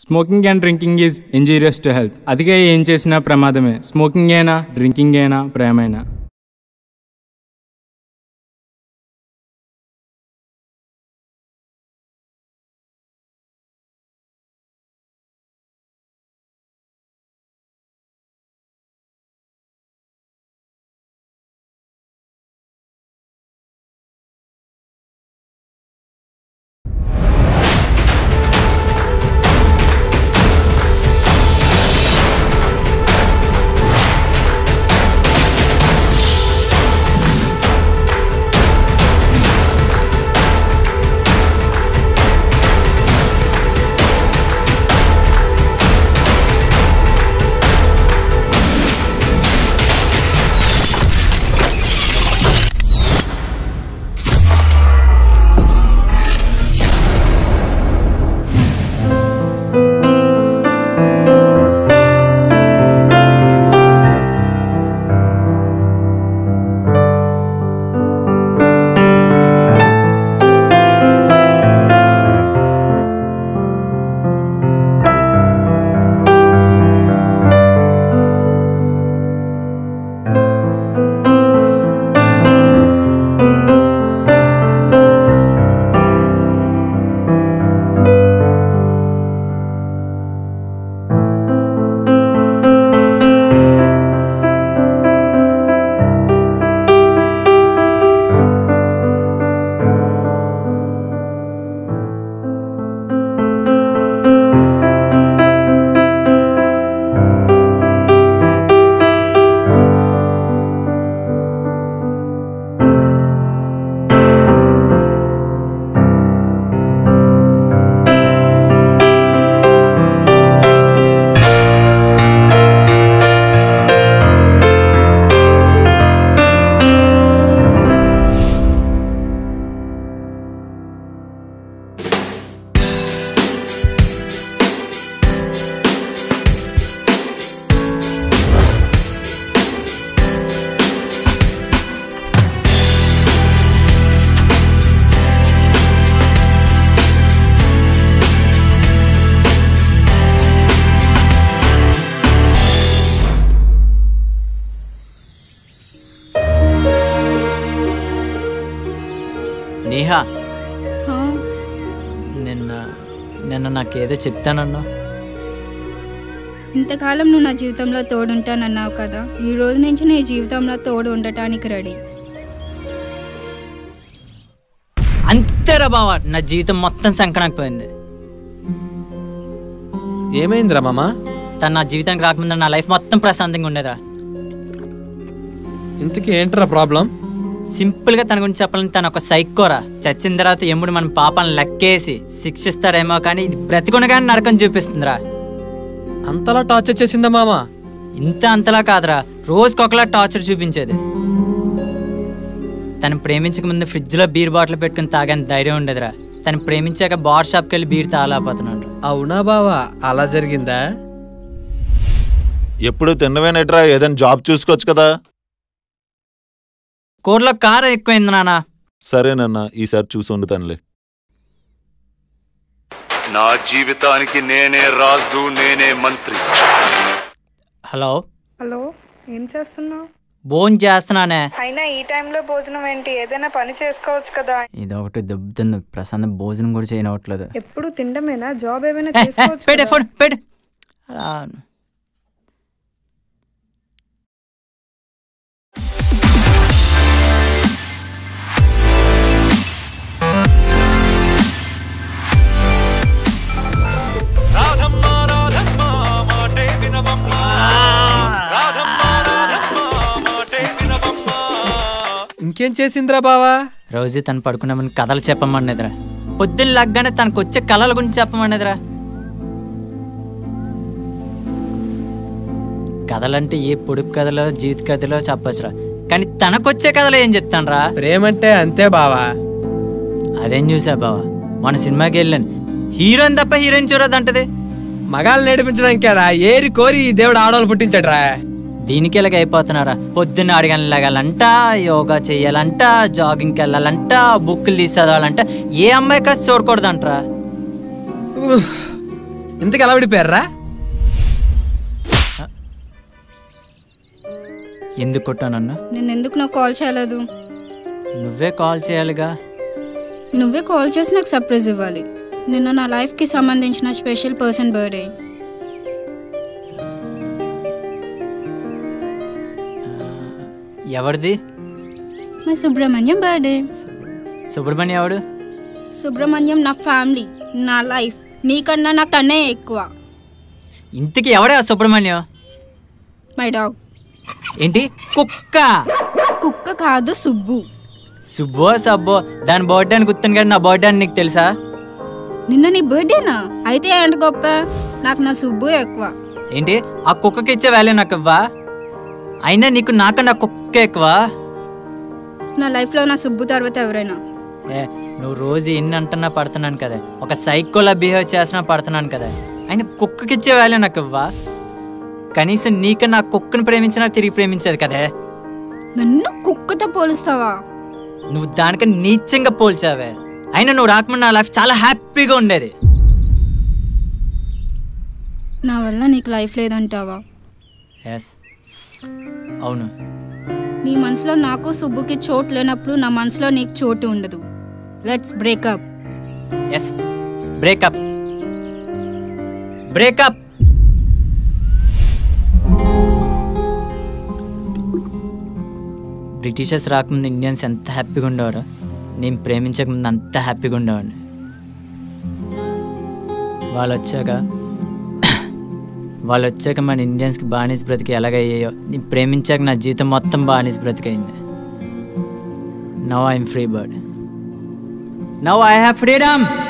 Smoking and drinking is injurious to health అదిగా ఏం చేసినా ప్రమాదమే స్మోకింగ్ అయినా డ్రింకింగ్ అయినా ప్రేమైనా నేహా హా, నిన్న నిన్న నాకేదో చెప్తానన్నా ఇంతకాలం నువ్వు నా జీవితంలో తోడుంటానన్నావు కదా ఈ రోజు నుంచి నీ జీవితంలో తోడు ఉండటానికి రెడీ అంతేరా బావ నా జీవితం మొత్తం సంకనాకపోయింది ఏమైందిరా మామ తను నా జీవితానికి రాకముందు నా లైఫ్ మొత్తం ప్రశాంతంగా ఉండేదా ఇంతకీ ఏంట్రా ప్రాబ్లం సింపుల్ గా తన గురించి చెప్పాలంటే తను ఒక సైకోరా చచ్చిన తర్వాత ఎముడు మన పాపాలను లెక్కేసి శిక్షిస్తాడేమో కానీ ఇది బ్రతికొనగానే నరకం చూపిస్తుందిరా అంతలా టార్చర్ చేసిందా మామ ఇంత అంతలా కాదురా రోజుకొకలా టార్చర్ చూపించేది తను ప్రేమించక ముందు ఫ్రిడ్జ్ లో బీర్ బాటిల్ పెట్టుకుని తాగని ధైర్యం ఉండేదిరా తను ప్రేమించాక బార్ షాప్కి వెళ్ళి బీర్ తాగలేకపోతున్నాడు అవునా బావా అలా జరిగిందా ఎప్పుడు తిన్నవేనట్రా ఏదైనా జాబ్ చూసుకోవచ్చు కదా కూరలో కారం ఎక్కువైంది నానా సరేనన్నా ఈసారి చూసి వండుతానులే నా జీవితానికి నేనే రాజు నేనే మంత్రి హలో హలో ఏం చేస్తున్నావు భోజనం చేస్తున్నానే అయినా ఈ టైంలో భోజనం ఏంటి ఏదైనా పని చేసుకోవచ్చు కదా ఇది ఒకటి దెబ్బతుంది ప్రశాంత్ భోజనం కూడా చేయనవట్లేదు ఎప్పుడు తినడమేనా జాబ్ ఏమైనా ఏ, ఏ, చేసుకోవచ్చు పెట్టే కదా? ఫోన్ పెట్టే ఆ, ఇంకేం చేసిందిరా బావా రోజు తను పడుకున్నామని కథలు చెప్పమనేదిరా పొద్దున్న లగ్గానే తనకు వచ్చే కళల గురించి చెప్పమనేదిరా కథలంటే ఏ పొడుపు కథలో జీవిత కథలో చెప్పచ్చురా కానీ తనకొచ్చే కథలో ఏం చెప్తానురా ప్రేమంటే అంతే బావా అదేం చూసా బావా మన సినిమాకి వెళ్ళాను హీరోయిన్ తప్ప హీరోయిన్ చూడదంటది మగాళ్ళు నేర్పించడానికేరా ఏరి కోరి ఈ దేవుడు ఆడవాళ్ళు పుట్టించాడురా దీనికి ఇలాగ అయిపోతున్నారా పొద్దున్న అడిగని లేగాలంట యోగా చెయ్యాలంట జాగింగ్కి వెళ్ళాలంట బుక్కులు తీసి చదవాలంట ఏ అమ్మాయి కాస్త చూడకూడదంటరా ఇంతకు ఎలా విడిపోయారా ఎందుకు కొట్టానన్నా నేను ఎందుకు నాకు కాల్ చేయలేదు నువ్వే కాల్ చేయాలిగా నువ్వే కాల్ చేసి నాకు సర్ప్రైజ్ ఇవ్వాలి నిన్న నా లైఫ్కి సంబంధించిన స్పెషల్ పర్సన్ బర్త్డే ఎవరిది మా సుబ్రహ్మణ్యం బర్త్డే సుబ్రహ్మణ్య ఎవడు సుబ్రహ్మణ్యం నా ఫ్యామిలీ నా లైఫ్ నీకన్నా నాకు తనే ఎక్కువ ఇంతకి ఎవడే ఆ సుబ్రహ్మణ్యం మై డాగ్ ఏంటి కుక్క కుక్క కాదు సుబ్బు సుబ్బో సబ్బో దాని బర్త్డే అని గుర్తుంది కానీ నా బర్త్డే అని నీకు తెలుసా నిన్న నీ బర్త్డేనా అయితే ఏంటి గొప్ప నాకు నా సుబ్బు ఎక్కువ ఏంటి ఆ కుక్కకి ఇచ్చే వాల్యూ నాకు ఇవ్వా అయినా నీకు నాకన్నా కుక్క ఎక్కువ నా లైఫ్లో నా సుబ్బు తర్వాత ఎవరైనా ఏ నువ్వు రోజు ఎన్ని అంటున్నా పడుతున్నాను కదా ఒక సైకోలా బిహేవ్ చేసినా పడుతున్నాను కదా అయినా కుక్కకి ఇచ్చే వాల్యూ నాకు ఇవ్వా కనీసం నీకు నా కుక్కను ప్రేమించినా తిరిగి ప్రేమించేది కదే నన్ను కుక్కతో పోలుస్తావా నువ్వు దానికన్నా నీచంగా పోల్చావే అయినా నువ్వు రాకముందు నా లైఫ్ చాలా హ్యాపీగా ఉండేది నా వల్ల నీకు లైఫ్ లేదంటావా ఎస్ అవును నీ మనసులో నాకు సుబ్బుకి చోటు లేనప్పుడు నా మనసులో నీకు చోటు ఉండదు let's breakup yes breakup breakup Britishers రాకముందు ఇండియన్స్ ఎంత హ్యాపీగా ఉండేవారో నేను ప్రేమించక ముందు అంత హ్యాపీగా ఉండేవాడిని వాళ్ళు వచ్చాక వాళ్ళు వచ్చాక మన ఇండియన్స్కి బానిస బ్రతికి ఎలాగయ్యాయో నేను ప్రేమించాక నా జీవితం మొత్తం బానిస బ్రతికైంది now I'm free bird now I have freedom